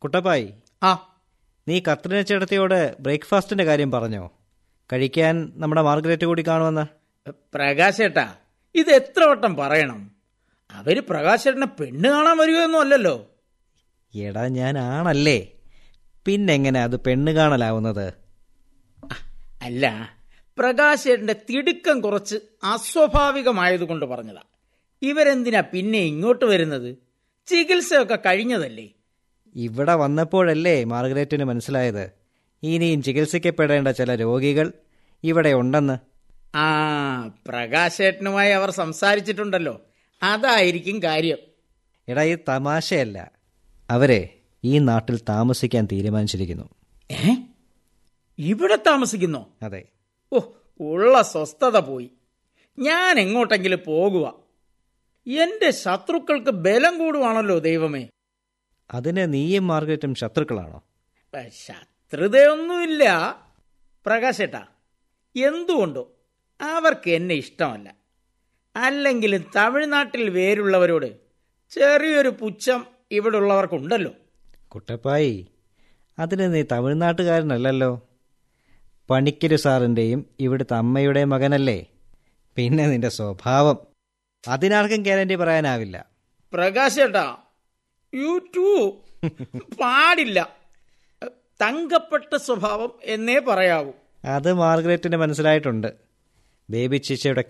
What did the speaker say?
കുട്ടപ്പായി ആ നീ കത്രിന ചേട്ടത്തിയോട് ബ്രേക്ക്ഫാസ്റ്റിന്റെ കാര്യം പറഞ്ഞോ കഴിക്കാൻ നമ്മുടെ മാർഗരറ്റ് കൂടി കാണുമെന്ന് പ്രകാശേട്ടാ ഇത് എത്ര വട്ടം പറയണം അവര് പ്രകാശേട്ടനെ പെണ്ണ് കാണാൻ വരികയൊന്നും അല്ലല്ലോ എടാ ഞാൻ ആണല്ലേ പിന്നെങ്ങനെ അത് പെണ്ണ് കാണലാവുന്നത് അല്ല പ്രകാശേട്ടന്റെ തിടുക്കം കുറച്ച് അസ്വാഭാവികമായതുകൊണ്ട് പറഞ്ഞതാ ഇവരെന്തിനാ പിന്നെ ഇങ്ങോട്ട് വരുന്നത് ചികിത്സയൊക്കെ കഴിഞ്ഞതല്ലേ ഇവിടെ വന്നപ്പോഴല്ലേ മാർഗരറ്റിന് മനസ്സിലായത് ഇനിയും ചികിത്സിക്കപ്പെടേണ്ട ചില രോഗികൾ ഇവിടെ ഉണ്ടെന്ന് ആ പ്രകാശേട്ടനുമായി അവർ സംസാരിച്ചിട്ടുണ്ടല്ലോ അതായിരിക്കും കാര്യം എടാ ഈ തമാശയല്ല അവരെ ഈ നാട്ടിൽ താമസിക്കാൻ തീരുമാനിച്ചിരിക്കുന്നു ഏ ഇവിടെ താമസിക്കുന്നോ അതെ ഓ ഉള്ള സ്വസ്ഥത പോയി ഞാൻ എങ്ങോട്ടെങ്കിലും പോകുക എന്റെ ശത്രുക്കൾക്ക് ബലം കൂടുവാണല്ലോ ദൈവമേ അതിന് നീയും മാർഗരറ്റും ശത്രുക്കളാണോ ഏ, ശത്രുതയൊന്നുമില്ല പ്രകാശേട്ടാ എന്തുകൊണ്ടോ അവർക്ക് എന്നെ ഇഷ്ടമല്ല അല്ലെങ്കിലും തമിഴ്നാട്ടിൽ വേരുള്ളവരോട് ചെറിയൊരു പുച്ഛം ഇവിടെ ഉള്ളവർക്കുണ്ടല്ലോ കുട്ടപ്പായി അതിന് നീ തമിഴ്നാട്ടുകാരനല്ലല്ലോ പണിക്കര് സാറിൻ്റെയും ഇവിടുത്തെ അമ്മയുടെ മകനല്ലേ പിന്നെ നിന്റെ സ്വഭാവം അതിനാർക്കും ഗ്യാരണ്ടി പറയാനാവില്ല പ്രകാശേട്ടാ യു ടു പാടില്ല തങ്കപ്പെട്ട സ്വഭാവം എന്നേ പറയാവൂ അത് മാർഗരറ്റിന് മനസ്സിലായിട്ടുണ്ട് ബേബി ചിച്ചയുടെ